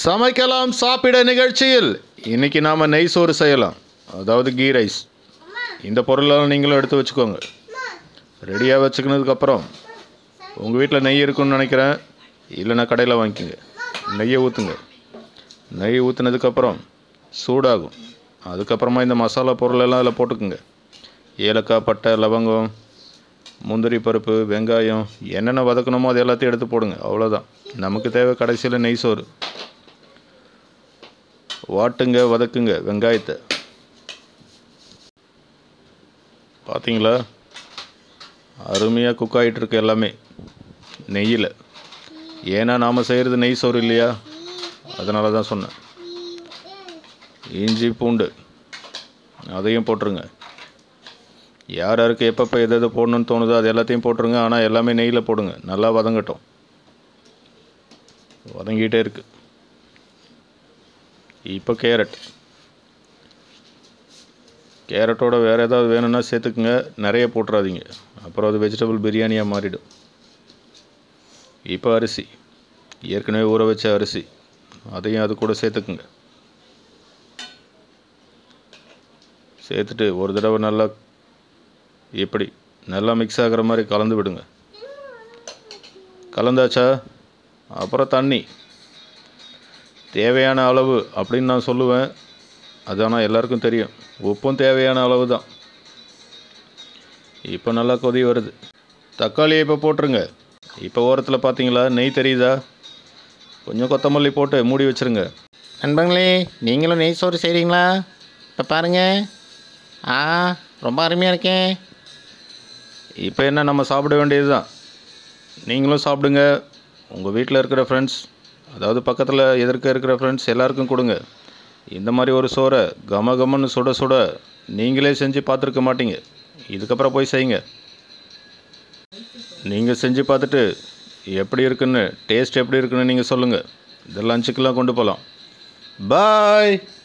சமைக்கலாம் சாப்பிட நிகழ்ச்சியில் இன்னைக்கு நாம் நெய் சோறு செய்யலாம் அதாவது கீ ரைஸ் இந்த பொருளெல்லாம் நீங்களும் எடுத்து வச்சுக்கோங்க ரெடியாக வச்சுக்கினதுக்கப்புறம் உங்கள் வீட்டில் நெய் இருக்குன்னு நினைக்கிறேன் இல்லைன்னா கடையில் வாங்கிக்கோங்க நெய்யை ஊற்றுங்க நெய் ஊற்றுனதுக்கப்புறம் சூடாகும் அதுக்கப்புறமா இந்த மசாலா பொருள் எல்லாம் அதில் போட்டுக்குங்க ஏலக்காய் பட்டை லவங்கம் முந்திரி பருப்பு வெங்காயம் என்னென்ன வதக்கணுமோ அது எல்லாத்தையும் எடுத்து போடுங்க அவ்வளோதான் நமக்கு தேவை கடைசியில் நெய் சோறு வாட்டுங்க வதக்குங்க வெங்காயத்தை பார்த்தீங்களா அருமையாக குக் ஆகிட்டு இருக்கு எல்லாமே நெய்யில் ஏன்னா நாம் செய்கிறது நெய் சோறு இல்லையா அதனால தான் சொன்னேன் இஞ்சி பூண்டு அதையும் போட்டுருங்க யார் யாருக்கு எப்பப்போ எது எது போடணும்னு தோணுதோ அது எல்லாத்தையும் போட்டுருங்க ஆனால் எல்லாமே நெய்யில் போடுங்க நல்லா வதங்கட்டும் வதங்கிட்டே இருக்கு இப்போ கேரட் கேரட்டோட வேறு ஏதாவது வேணும்னா சேர்த்துக்குங்க நிறைய போட்டுறாதீங்க அப்புறம் அது வெஜிடபிள் பிரியாணியாக மாறிடும் இப்போ அரிசி ஏற்கனவே ஊற வச்ச அரிசி அதையும் அது கூட சேர்த்துக்குங்க சேர்த்துட்டு ஒரு தடவை நல்லா இப்படி நல்லா மிக்ஸ் ஆகிற மாதிரி கலந்து விடுங்க கலந்தாச்சா அப்புறம் தண்ணி தேவையான அளவு அப்படின்னு நான் சொல்லுவேன் அது ஆனால் எல்லாருக்கும் தெரியும் உப்பும் தேவையான அளவு தான் இப்போ நல்லா கொதி வருது தக்காளியை இப்போ போட்டுருங்க இப்போ ஓரத்தில் பார்த்தீங்களா நெய் தெரியுதா கொஞ்சம் கொத்தமல்லி போட்டு மூடி வச்சுருங்க நண்பர்களே நீங்களும் நெய் சோறு செய்கிறீங்களா இப்போ பாருங்கள் ஆ ரொம்ப அருமையாக இருக்கேன் இப்போ என்ன நம்ம சாப்பிட வேண்டியது தான் நீங்களும் சாப்பிடுங்க உங்கள் வீட்டில் இருக்கிற ஃப்ரெண்ட்ஸ் அதாவது பக்கத்தில் எதிர்க்க இருக்கிற ஃப்ரெண்ட்ஸ் எல்லாருக்கும் கொடுங்க இந்த மாதிரி ஒரு சோறை கம கமன்னு சுட சுட நீங்களே செஞ்சு பார்த்துருக்க மாட்டீங்க இதுக்கப்புறம் போய் செய்யுங்க நீங்கள் செஞ்சு பார்த்துட்டு எப்படி இருக்குன்னு டேஸ்ட் எப்படி இருக்குன்னு நீங்கள் சொல்லுங்கள் இதெல்லாம் லஞ்சுக்கெல்லாம் கொண்டு போகலாம் பாய்